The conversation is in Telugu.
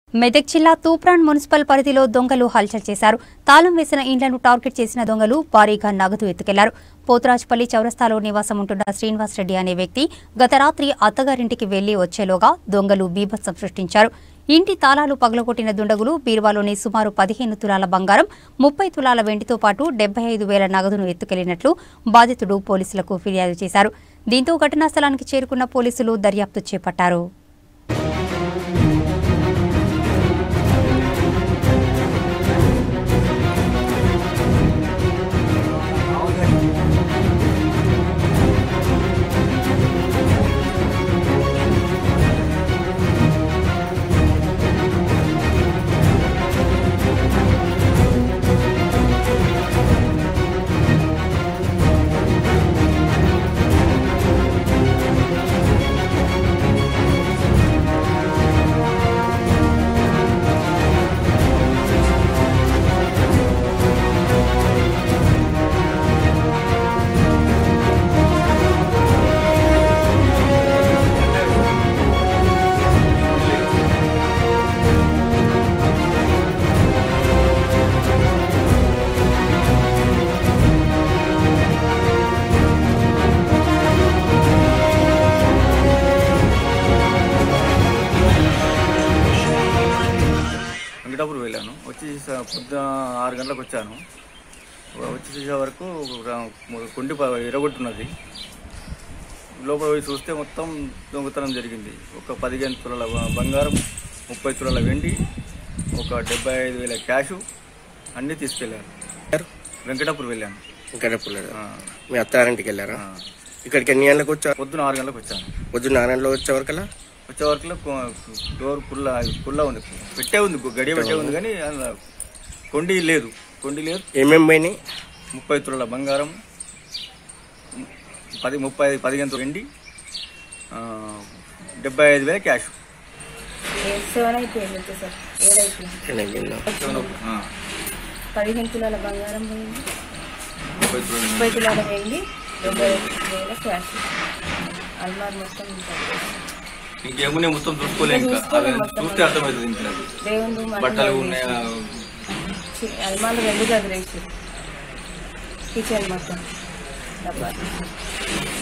మెదక్ జిల్లా తూప్రాన్ మున్సిపల్ పరిధిలో దొంగలు హల్చల్ చేశారు తాళం వేసిన ఇండ్లను టార్గెట్ చేసిన దొంగలు భారీగా నగదు ఎత్తుకెళ్లారు పోతురాజపల్లి చౌరస్తాలో నివాసం ఉంటున్న శ్రీనివాస్ రెడ్డి అనే వ్యక్తి గత రాత్రి అత్తగారింటికి వెళ్లి వచ్చేలోగా దొంగలు బీభత్సం సృష్టించారు ఇంటి తాళాలు పగలగొట్టిన దుండగులు బీరువాలోని సుమారు పదిహేను తులాల బంగారం ముప్పై తులాల వెండితో పాటు డెబ్బై ఐదు వేల నగదును ఎత్తుకెళ్లినట్లు బాధితుడు పోలీసులకు ఫిర్యాదు చేశారు దీంతో ఘటనా స్థలానికి చేరుకున్న పోలీసులు దర్యాప్తు చేపట్టారు వెంకటాపురం వెళ్ళాను వచ్చి స- పొద్దున ఆరు గంటలకు వచ్చాను వచ్చి చూసే వరకు ర- కొండి ప- ఎరగొట్టున్నది లోపల పోయి చూస్తే మొత్తం దొంగతనం జరిగింది ఒక పదిహేను తులాల బ- బంగారం ముప్పై తులాల వెండి ఒక డెబ్బై ఐదు వేల క్యాషు అన్నీ తీసుకెళ్ళాను వెంకటాపురం వెళ్ళాను ఇక్కడ పుల్లడు ఆ, మీ అత్తారింటికి వెళ్ళారా ఆ. ఇక్కడికి ఎన్ని గంటలకు వచ్చారు పొద్దున ఆరు గంటలకు వచ్చాను పొద్దున్న ఆరు గంటలకు వచ్చే వరకల్లా వచ్చే వరకు డోర్ పుల్ల పుల్ల ఉంది పెట్టే ఉంది గడియ పెట్టే ఉంది కానీ అందులో కొండి లేదు కొండి లేదు ఏమేమి పోయినాయి ముప్పై తులాల బంగారం పది ముప్పై పదిహేను తులాల వెండి ఆ, డెబ్బై ఐదు వేల క్యాష్ సెవెన్ అయిపోయింది అంతే సార్ ఏడైపోయింది ఏమేమి పోయినాయి? ఆ, పదిహేను తులాల బంగారం పోయింది ముప్పై తులాల వెండి. ముప్పై తులాల వెండి డెబ్బై ఐదు వేల క్యాష్ అల్మార్ మొత్తం ఉంటుంది. ఇంకేమున్నాయి మొత్తం చూసుకోలేం ఇంకా అవి చూస్తే అర్థమవుతుంది ఇంకా దేవుడు బట్టలు ఉన్నాయా అల్మార్లు రెండు గదిలేసి కిచెన్ మొత్తం డబ్బా